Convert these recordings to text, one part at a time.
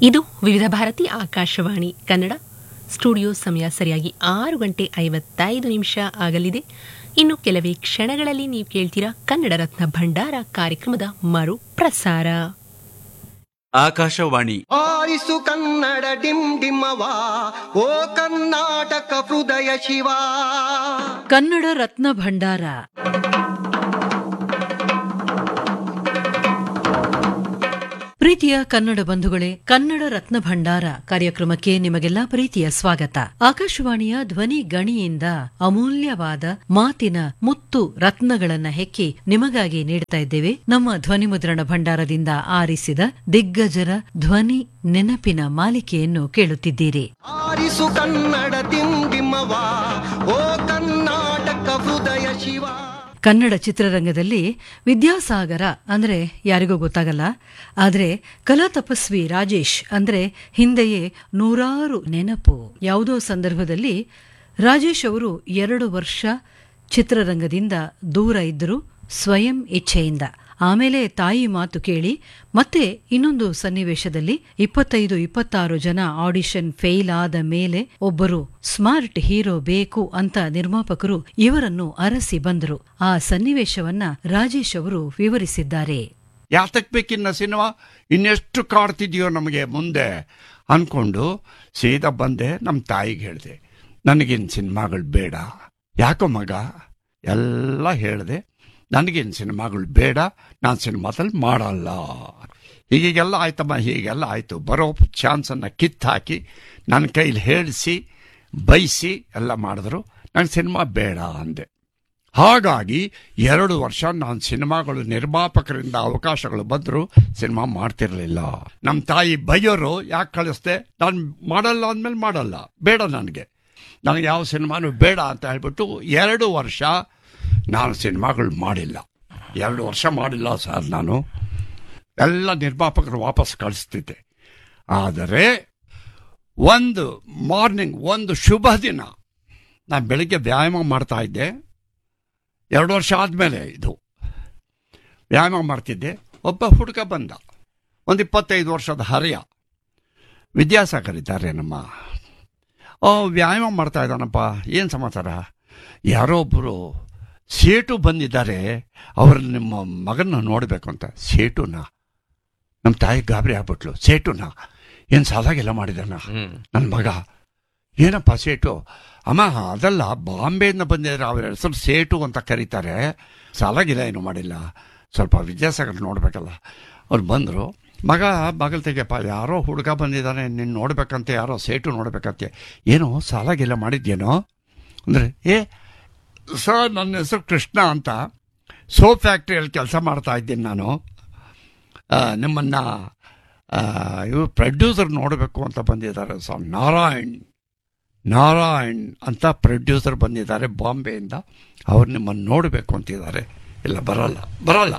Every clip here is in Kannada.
ಇದು ವಿವಿಧ ಭಾರತಿ ಆಕಾಶವಾಣಿ ಕನ್ನಡ ಸ್ಟುಡಿಯೋ ಸಮಯ ಸರಿಯಾಗಿ ಆರು ಗಂಟೆ ಐವತ್ತೈದು ನಿಮಿಷ ಆಗಲಿದೆ ಇನ್ನು ಕೆಲವೇ ಕ್ಷಣಗಳಲ್ಲಿ ನೀವು ಕೇಳ್ತೀರಾ ಕನ್ನಡ ರತ್ನ ಭಂಡಾರ ಕಾರ್ಯಕ್ರಮದ ಮರು ಪ್ರಸಾರ ಆಕಾಶವಾಣಿ ಆರಿಸು ಕನ್ನಡ ಡಿಮ್ ಡಿಮ್ಮವ ಓ ಕರ್ನಾಟಕ ಹೃದಯ ಶಿವ ಕನ್ನಡ ರತ್ನ ಭಂಡಾರ ಪ್ರೀತಿಯ ಕನ್ನಡ ಬಂಧುಗಳೇ ಕನ್ನಡ ರತ್ನ ಭಂಡಾರ ಕಾರ್ಯಕ್ರಮಕ್ಕೆ ನಿಮಗೆಲ್ಲ ಪ್ರೀತಿಯ ಸ್ವಾಗತ ಆಕಾಶವಾಣಿಯ ಧ್ವನಿ ಗಣಿಯಿಂದ ಅಮೂಲ್ಯವಾದ ಮಾತಿನ ಮುತ್ತು ರತ್ನಗಳನ್ನ ಹೆಕ್ಕಿ ನಿಮಗಾಗಿ ನೀಡ್ತಾ ಇದ್ದೇವೆ ನಮ್ಮ ಧ್ವನಿ ಮುದ್ರಣ ಭಂಡಾರದಿಂದ ಆರಿಸಿದ ದಿಗ್ಗಜರ ಧ್ವನಿ ನೆನಪಿನ ಮಾಲಿಕೆಯನ್ನು ಕೇಳುತ್ತಿದ್ದೀರಿ ಆರಿಸು ಕನ್ನಡ ಡಿಮ್ ಡಿಮ್ಮವ ಓ ಕರ್ನಾಟಕ ಹೃದಯ ಶಿವ ಕನ್ನಡ ಚಿತ್ರರಂಗದಲ್ಲಿ ವಿದ್ಯಾಸಾಗರ ಅಂದ್ರೆ ಯಾರಿಗೂ ಗೊತ್ತಾಗಲ್ಲ ಆದ್ರೆ ಕಲಾ ತಪಸ್ವಿ ರಾಜೇಶ್ ಅಂದ್ರೆ ಹಿಂದೆಯೇ ನೂರಾರು ನೆನಪು ಯಾವುದೋ ಸಂದರ್ಭದಲ್ಲಿ ರಾಜೇಶ್ ಅವರು ಎರಡು ವರ್ಷ ಚಿತ್ರರಂಗದಿಂದ ದೂರ ಇದ್ದರು ಸ್ವಯಂ ಇಚ್ಛೆಯಿಂದ ಆಮೇಲೆ ತಾಯಿ ಮಾತು ಕೇಳಿ ಮತ್ತೆ ಇನ್ನೊಂದು ಸನ್ನಿವೇಶದಲ್ಲಿ ಇಪ್ಪತ್ತೈದು ಇಪ್ಪತ್ತಾರು ಜನ ಆಡಿಷನ್ ಫೇಲ್ ಆದ ಮೇಲೆ ಒಬ್ಬರು ಸ್ಮಾರ್ಟ್ ಹೀರೋ ಬೇಕು ಅಂತ ನಿರ್ಮಾಪಕರು ಇವರನ್ನು ಅರಸಿ ಬಂದರು ಆ ಸನ್ನಿವೇಶವನ್ನ ರಾಜೇಶ್ ಅವರು ವಿವರಿಸಿದ್ದಾರೆ ಯಾತಕ್ ಬೇಕಿನ್ನ ಸಿನಿಮಾ ಇನ್ನೆಷ್ಟು ಕಾಡ್ತಿದೆಯೋ ನಮಗೆ ಮುಂದೆ ಅನ್ಕೊಂಡು ಸೀದಾ ಬಂದೆ ನಮ್ಮ ತಾಯಿಗೆ ಹೇಳಿದೆ ನನಗಿನ್ ಸಿನಿಮಾಗಳು ಬೇಡ ಯಾಕೋ ಮಗ ಎಲ್ಲ ಹೇಳಿದೆ ನನಗಿನ್ ಸಿನಿಮಾಗಳು ಬೇಡ ನಾನು ಸಿನಿಮಾದಲ್ಲಿ ಮಾಡಲ್ಲ ಹೀಗೆಲ್ಲ ಆಯ್ತಮ್ಮ ಹೀಗೆಲ್ಲ ಆಯಿತು ಬರೋ ಚಾನ್ಸನ್ನು ಕಿತ್ತಾಕಿ ನನ್ನ ಕೈಲಿ ಹೇಳಿಸಿ ಬೈಸಿ ಎಲ್ಲ ಮಾಡಿದ್ರು ನಂಗೆ ಸಿನಿಮಾ ಬೇಡ ಅಂದೆ ಹಾಗಾಗಿ ಎರಡು ವರ್ಷ ನಾನು ಸಿನಿಮಾಗಳು ನಿರ್ಮಾಪಕರಿಂದ ಅವಕಾಶಗಳು ಬಂದರೂ ಸಿನಿಮಾ ಮಾಡ್ತಿರ್ಲಿಲ್ಲ ನಮ್ಮ ತಾಯಿ ಬೈಯೋರು ಯಾಕೆ ಕಳಿಸ್ದೆ ನಾನು ಮಾಡಲ್ಲ ಅಂದಮೇಲೆ ಮಾಡಲ್ಲ ಬೇಡ ನನಗೆ ನನಗೆ ಯಾವ ಸಿನಿಮಾನು ಬೇಡ ಅಂತ ಹೇಳ್ಬಿಟ್ಟು ಎರಡು ವರ್ಷ ನಾನು ಸಿನಿಮಾಗಳು ಮಾಡಿಲ್ಲ ಎರಡು ವರ್ಷ ಮಾಡಿಲ್ಲ ಸರ್ ನಾನು ಎಲ್ಲ ನಿರ್ಮಾಪಕರು ವಾಪಸ್ ಕಳಿಸ್ತಿದ್ದೆ ಆದರೆ ಒಂದು ಮಾರ್ನಿಂಗ್ ಒಂದು ಶುಭ ದಿನ ನಾನು ಬೆಳಿಗ್ಗೆ ವ್ಯಾಯಾಮ ಮಾಡ್ತಾ ಇದ್ದೆ ಎರಡು ವರ್ಷ ಆದಮೇಲೆ ಇದು ವ್ಯಾಯಾಮ ಮಾಡ್ತಿದ್ದೆ ಒಬ್ಬ ಹುಡುಗ ಬಂದ ಒಂದು ಇಪ್ಪತ್ತೈದು ವರ್ಷದ ಹರೆಯ ವಿದ್ಯಾಸಾಗರ್ ಇದ್ದಾರೆ ನಮ್ಮ ಓ ವ್ಯಾಯಾಮ ಮಾಡ್ತಾ ಇದ್ದಾನಪ್ಪ ಏನು ಸಮಾಚಾರ ಯಾರೋ ಒಬ್ಬರು ಸೇಟು ಬಂದಿದ್ದಾರೆ ಅವರು ನಿಮ್ಮ ಮಗನ ನೋಡಬೇಕು ಅಂತ ಸೇಟುನ ನಮ್ಮ ತಾಯಿ ಗಾಬರಿ ಆಗ್ಬಿಟ್ಲು ಸೇಟುನ ಏನು ಸಾಲಾಗೆಲ್ಲ ಮಾಡಿದಾನ ನನ್ನ ಮಗ ಏನಪ್ಪ ಸೇಟು ಅಮ್ಮ ಅದಲ್ಲ ಬಾಂಬೆಯಿಂದ ಬಂದಿದ್ದಾರೆ ಅವ್ರ ಹೆಸರು ಸೇಟು ಅಂತ ಕರೀತಾರೆ ಸಾಲಾಗಿಲ್ಲ ಏನು ಮಾಡಿಲ್ಲ ಸ್ವಲ್ಪ ವಿದ್ಯಾಸಾಗರ್ ನೋಡ್ಬೇಕಲ್ಲ ಅವ್ರು ಬಂದರು ಮಗ ಬಾಗಿಲು ತೆಗೆಯಪ್ಪ ಯಾರೋ ಹುಡುಗ ಬಂದಿದ್ದಾನೆ ನಿನ್ನ ನೋಡ್ಬೇಕಂತೆ ಯಾರೋ ಸೇಟು ನೋಡ್ಬೇಕಂತೆ ಏನೋ ಸಾಲಾಗಿಲ್ಲ ಮಾಡಿದ್ಯೇನೋ ಅಂದರೆ ಏ ಸರ್ ನನ್ನ ಹೆಸರು ಕೃಷ್ಣ ಅಂತ ಸೋಪ್ ಫ್ಯಾಕ್ಟ್ರಿಯಲ್ಲಿ ಕೆಲಸ ಮಾಡ್ತಾ ಇದ್ದೀನಿ ನಾನು ಆ, ನಿಮ್ಮನ್ನ ಆ, ಇವರು ಪ್ರೊಡ್ಯೂಸರ್ ನೋಡಬೇಕು ಅಂತ ಬಂದಿದ್ದಾರೆ ಸೊ ನಾರಾಯಣ್ ನಾರಾಯಣ್ ಅಂತ ಪ್ರೊಡ್ಯೂಸರ್ ಬಂದಿದ್ದಾರೆ ಬಾಂಬೆಯಿಂದ ಅವ್ರು ನಿಮ್ಮನ್ನು ನೋಡಬೇಕು ಅಂತಿದ್ದಾರೆ ಇಲ್ಲ ಬರಲ್ಲ ಬರಲ್ಲ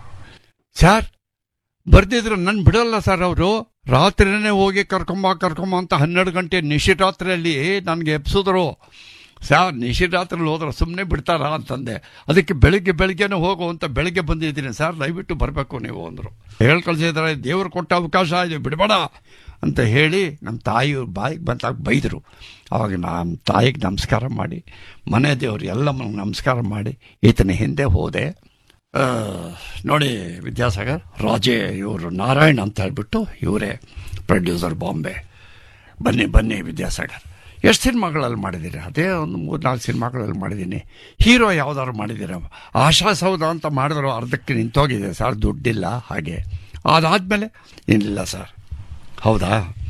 ಸರ್ ಬರ್ದಿದ್ರು ನನ್ನ ಬಿಡಲ್ಲ ಸರ್ ಅವರು ರಾತ್ರಿನೇ ಹೋಗಿ ಕರ್ಕೊಂಬ ಕರ್ಕೊಂಬ ಅಂತ ಹನ್ನೆರಡು ಗಂಟೆ ನಿಶಿರಾತ್ರಿಯಲ್ಲಿ ನನಗೆ ಎಬ್ಸಿದ್ರು ಸರ್ ನಿಶಿರಾತ್ರಿಲಿ ಹೋದ್ರೆ ಸುಮ್ಮನೆ ಬಿಡ್ತಾರಾ ಅಂತಂದೆ ಅದಕ್ಕೆ ಬೆಳಿಗ್ಗೆ ಬೆಳಿಗ್ಗೆನೇ ಹೋಗು ಅಂತ ಬೆಳಿಗ್ಗೆ ಬಂದಿದ್ದೀನಿ ಸರ್ ದಯವಿಟ್ಟು ಬರಬೇಕು ನೀವು ಅಂದರು ಹೇಳಿ ಕಳಿಸಿದ್ದಾರೆ ದೇವರು ಕೊಟ್ಟ ಅವಕಾಶ ಇದೆ ಬಿಡಬೇಡ ಅಂತ ಹೇಳಿ ನಮ್ಮ ತಾಯಿ ಬಾಯಿಗೆ ಬಂದಾಗ ಬೈದರು ಅವಾಗ ನಮ್ಮ ತಾಯಿಗೆ ನಮಸ್ಕಾರ ಮಾಡಿ ಮನೆ ದೇವರು ಎಲ್ಲ ನಮಸ್ಕಾರ ಮಾಡಿ ಈತನ ಹಿಂದೆ ಹೋದೆ ಆ, ನೋಡಿ ವಿದ್ಯಾಸಾಗರ್ ರಾಜೇ ಇವರು ನಾರಾಯಣ್ ಅಂತ ಹೇಳ್ಬಿಟ್ಟು ಇವರೇ ಪ್ರೊಡ್ಯೂಸರ್ ಬಾಂಬೆ ಬನ್ನಿ ಬನ್ನಿ ವಿದ್ಯಾಸಾಗರ್ ಎಷ್ಟು ಸಿನಿಮಾಗಳಲ್ಲಿ ಮಾಡಿದ್ದೀರಿ ಅದೇ ಒಂದು ಮೂರು ನಾಲ್ಕು ಸಿನಿಮಾಗಳಲ್ಲಿ ಮಾಡಿದ್ದೀನಿ ಹೀರೋ ಯಾವ್ದಾದ್ರು ಮಾಡಿದ್ದೀರ ಆಶಾ ಸೌಧ ಅಂತ ಮಾಡಿದ್ರು ಅರ್ಧಕ್ಕೆ ನಿಂತೋಗಿದೆ ಸರ್ ದುಡ್ಡಿಲ್ಲ ಹಾಗೆ ಅದಾದಮೇಲೆ ಇಲ್ಲ ಸರ್ ಹೌದಾ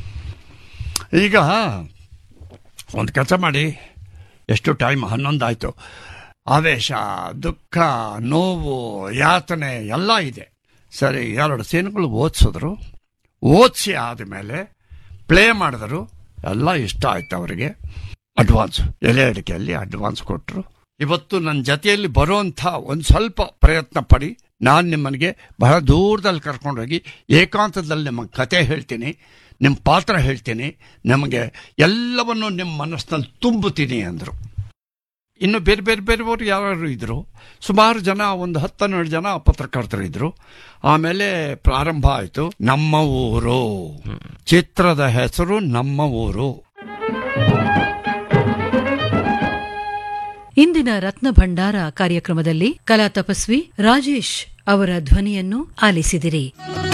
ಈಗ ಒಂದು ಕೆಲಸ ಮಾಡಿ ಎಷ್ಟು ಟೈಮ್ ಹನ್ನೊಂದು ಆಯಿತು ಆವೇಶ ದುಃಖ ನೋವು ಯಾತನೆ ಎಲ್ಲ ಇದೆ ಸರಿ ಎರಡು ಸೀನ್ಗಳು ಓದಿಸಿದ್ರು ಓದಿಸಿ ಆದಮೇಲೆ ಪ್ಲೇ ಮಾಡಿದ್ರು ಎಲ್ಲ ಇಷ್ಟ ಆಯ್ತು ಅವರಿಗೆ ಅಡ್ವಾನ್ಸ್ ಎಲೆ ಅಡಿಕೆಯಲ್ಲಿ ಅಡ್ವಾನ್ಸ್ ಕೊಟ್ಟರು ಇವತ್ತು ನನ್ನ ಜೊತೆಯಲ್ಲಿ ಬರುವಂಥ ಒಂದು ಸ್ವಲ್ಪ ಪ್ರಯತ್ನ ಪಡಿ ನಾನು ನಿಮ್ಮನಿಗೆ ಬಹಳ ದೂರದಲ್ಲಿ ಕರ್ಕೊಂಡೋಗಿ ಏಕಾಂತದಲ್ಲಿ ನಿಮ್ಮ ಕತೆ ಹೇಳ್ತೀನಿ ನಿಮ್ಮ ಪಾತ್ರ ಹೇಳ್ತೀನಿ ನಿಮಗೆ ಎಲ್ಲವನ್ನು ನಿಮ್ಮ ಮನಸ್ಸಿನಲ್ಲಿ ತುಂಬುತ್ತೀನಿ ಅಂದರು ಇನ್ನು ಬೇರೆ ಬೇರೆ ಬೇರೆಯವರು ಯಾರು ಇದ್ರು ಸುಮಾರು ಜನ ಒಂದು ಹತ್ತನ್ನೆರಡು ಜನ ಪತ್ರಕರ್ತರು ಇದ್ರು ಆಮೇಲೆ ಪ್ರಾರಂಭ ಆಯಿತು ನಮ್ಮ ಊರು ಚಿತ್ರದ ಹೆಸರು ನಮ್ಮ ಊರು ಇಂದಿನ ರತ್ನ ಭಂಡಾರ ಕಾರ್ಯಕ್ರಮದಲ್ಲಿ ಕಲಾ ತಪಸ್ವಿ ರಾಜೇಶ್ ಅವರ ಧ್ವನಿಯನ್ನು ಆಲಿಸಿದಿರಿ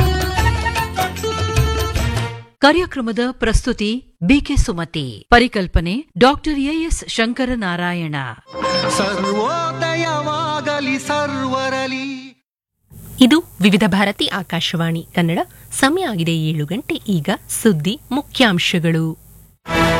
ಕಾರ್ಯಕ್ರಮದ ಪ್ರಸ್ತುತಿ ಬಿಕೆ ಸುಮತಿ ಪರಿಕಲ್ಪನೆ ಡಾಕ್ಟರ್ ಎಎಸ್ ಶಂಕರನಾರಾಯಣ ಸರ್ವೋದಯವಾಗಲಿ ಸರ್ವರಲಿ ಇದು ವಿವಿಧ ಭಾರತಿ ಆಕಾಶವಾಣಿ ಕನ್ನಡ ಸಮಯ ಆಗಿದೆ ಏಳು ಗಂಟೆ ಈಗ ಸುದ್ದಿ ಮುಖ್ಯಾಂಶಗಳು